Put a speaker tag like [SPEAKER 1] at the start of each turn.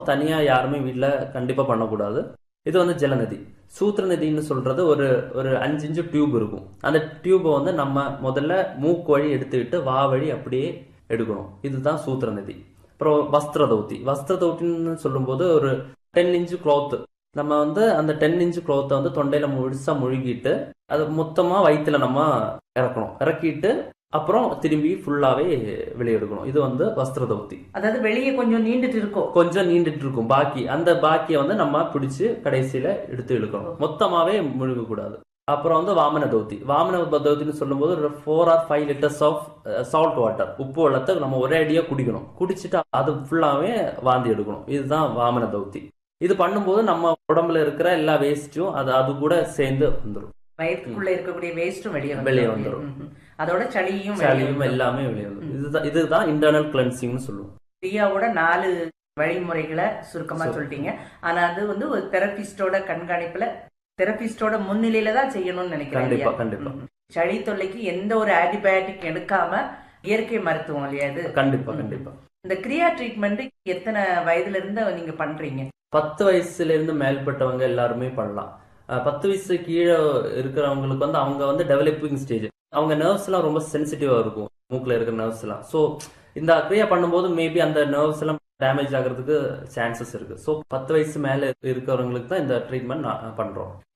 [SPEAKER 1] தனியா யாருமே வீட்ல கண்டிப்பா பண்ணக்கூடாது இது வந்து ஜலநதி சூத்திர நதின்னு சொல்றது ஒரு ஒரு அஞ்சு இன்ச்சு டியூப் இருக்கும் அந்த டியூபை வந்து நம்ம முதல்ல மூக்கு வழி எடுத்துக்கிட்டு வா வழி அப்படியே எடுக்கணும் இதுதான் சூத்திர நதி அப்புறம் வஸ்திர தௌத்தி வஸ்திர தௌத்தின்னு சொல்லும்போது ஒரு டென் இன்ச்சு க்ளாத் நம்ம வந்து அந்த டென் இன்ச்சு க்ளாத்தை வந்து தொண்டையில முழுசா முழுகிட்டு அது மொத்தமா வயிற்றுல நம்ம இறக்கணும் இறக்கிட்டு அப்புறம் திரும்பி ஃபுல்லாவே வெளியே எடுக்கணும் இது வந்து வஸ்திர தௌத்தி
[SPEAKER 2] அதாவது வெளியே கொஞ்சம் நீண்டுட்டு இருக்கும்
[SPEAKER 1] கொஞ்சம் நீண்டுட்டு இருக்கும் பாக்கி அந்த பாக்கியை வந்து நம்ம பிடிச்சு கடைசியில எடுத்து இழுக்கணும் மொத்தமாவே முழுக கூடாது அப்புறம் வந்து வாமன தௌத்தி வாமன தௌத்தின்னு சொல்லும்போது ஒரு four or five litres of salt water உப்பு வெள்ளத்தை நம்ம ஒரே அடியா குடிக்கணும் குடிச்சிட்டு அது ஃபுல்லாவே வாந்தி எடுக்கணும் இதுதான் வாமன தௌத்தி இது பண்ணும்போது நம்ம உடம்புல இருக்கிற எல்லா வேஸ்ட்டும் அது அது கூட சேர்ந்து வந்துடும்
[SPEAKER 2] வயிற்றுக்குள்ள இருக்கக்கூடிய வேஸ்டும் வெளியே
[SPEAKER 1] வெளியே வந்துரும்.
[SPEAKER 2] ம்ஹும். அதோட சளியும் வெளியே
[SPEAKER 1] சளியும்
[SPEAKER 2] வந்துரும்.
[SPEAKER 1] எல்லாமே வெளியே வந்துடும் இதுதான் இதுதான் இன்டர்னல் கிளென்சிங்னு சொல்லுவோம்
[SPEAKER 2] பிரியாவோட நாலு வழிமுறைகளை சுருக்கமா
[SPEAKER 1] சரி.
[SPEAKER 2] சொல்லிட்டீங்க ஆனா அது வந்து ஒரு தெரபிஸ்டோட கண்காணிப்புல தெரபிஸ்டோட முன்னிலையில தான் செய்யணும்னு நினைக்கிறேன்
[SPEAKER 1] கண்டிப்பா
[SPEAKER 2] இல்லையா?
[SPEAKER 1] கண்டிப்பா
[SPEAKER 2] ம்ஹும். சளி தொல்லைக்கு எந்த ஒரு ஆன்டிபயோட்டிக் எடுக்காம இயற்கை மருத்துவம் இல்லையா இது
[SPEAKER 1] கண்டிப்பா
[SPEAKER 2] ம்.
[SPEAKER 1] கண்டிப்பா
[SPEAKER 2] இந்த கிரியா ட்ரீட்மெண்ட் எத்தனை வயதுல இருந்து நீங்க பண்றீங்க
[SPEAKER 1] பத்து வயசுல இருந்து மேல்பட்டவங்க எல்லாருமே பண்ணலாம் அஹ் பத்து வயசு கீழே இருக்கிறவங்களுக்கு வந்து அவங்க வந்து டெவலப்பிங் ஸ்டேஜ் அவங்க நர்வ்ஸ் எல்லாம் ரொம்ப சென்சிட்டிவா இருக்கும் மூக்குல இருக்கிற நர்வ்ஸ் எல்லாம் ஸோ இந்த கிரியா பண்ணும்போது மேபி அந்த நர்வ்ஸ் எல்லாம் டேமேஜ் ஆகிறதுக்கு சான்சஸ் இருக்கு ஸோ பத்து வயசு மேல இருக்கிறவங்களுக்கு தான் இந்த ட்ரீட்மெண்ட் பண்றோம்